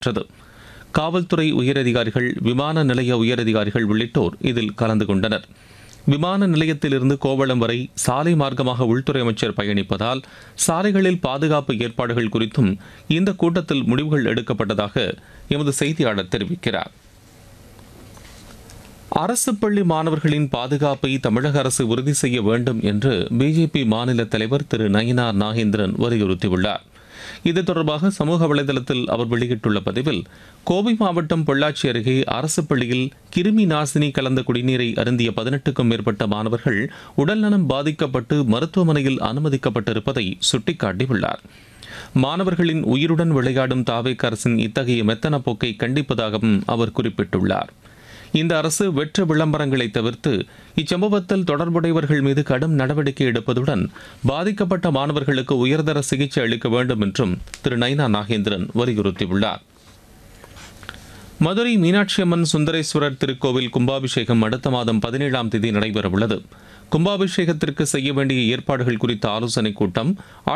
நடைபெற்றது காவல்துறை உயரதிகாரிகள் விமான நிலைய உயரதிகாரிகள் உள்ளிட்டோர் இதில் கலந்து கொண்டனர் விமான நிலையத்திலிருந்து கோவளம் வரை சாலை மார்க்கமாக உள்துறை அமைச்சர் பயணிப்பதால் சாலைகளில் பாதுகாப்பு ஏற்பாடுகள் குறித்தும் இந்த கூட்டத்தில் முடிவுகள் எடுக்கப்பட்டதாக எமது செய்தியாளர் தெரிவிக்கிறார் அரசு பள்ளி மாணவர்களின் பாதுகாப்பை தமிழக அரசு உறுதி செய்ய வேண்டும் என்று பிஜேபி மாநில தலைவர் திரு நயினார் நாகேந்திரன் வலியுறுத்தியுள்ளார் இது தொடர்பாக சமூக வலைதளத்தில் அவர் வெளியிட்டுள்ள பதிவில் கோவை மாவட்டம் பொள்ளாச்சி அருகே அரசு பள்ளியில் கிருமி நாசினி கலந்த குடிநீரை அருந்திய பதினெட்டுக்கும் மேற்பட்ட மாணவர்கள் உடல்நலம் பாதிக்கப்பட்டு மருத்துவமனையில் அனுமதிக்கப்பட்டிருப்பதை சுட்டிக்காட்டியுள்ளார் மாணவர்களின் உயிருடன் விளையாடும் தாவேக் அரசின் இத்தகைய மெத்தன போக்கை கண்டிப்பதாகவும் அவர் குறிப்பிட்டுள்ளார் இந்த அரசு வெற்று விளம்பரங்களை தவிர்த்து இச்சம்பவத்தில் தொடர்புடையவர்கள் மீது கடும் நடவடிக்கை எடுப்பதுடன் பாதிக்கப்பட்ட மாணவர்களுக்கு உயர்தர சிகிச்சை அளிக்க வேண்டும் என்றும் திரு நைனா நாகேந்திரன் வலியுறுத்தியுள்ளார் மதுரை மீனாட்சி அம்மன் சுந்தரேஸ்வரர் திருக்கோவில் கும்பாபிஷேகம் அடுத்த மாதம் பதினேழாம் தேதி நடைபெறவுள்ளது கும்பாபிஷேகத்திற்கு செய்ய வேண்டிய ஏற்பாடுகள் குறித்த ஆலோசனைக் கூட்டம்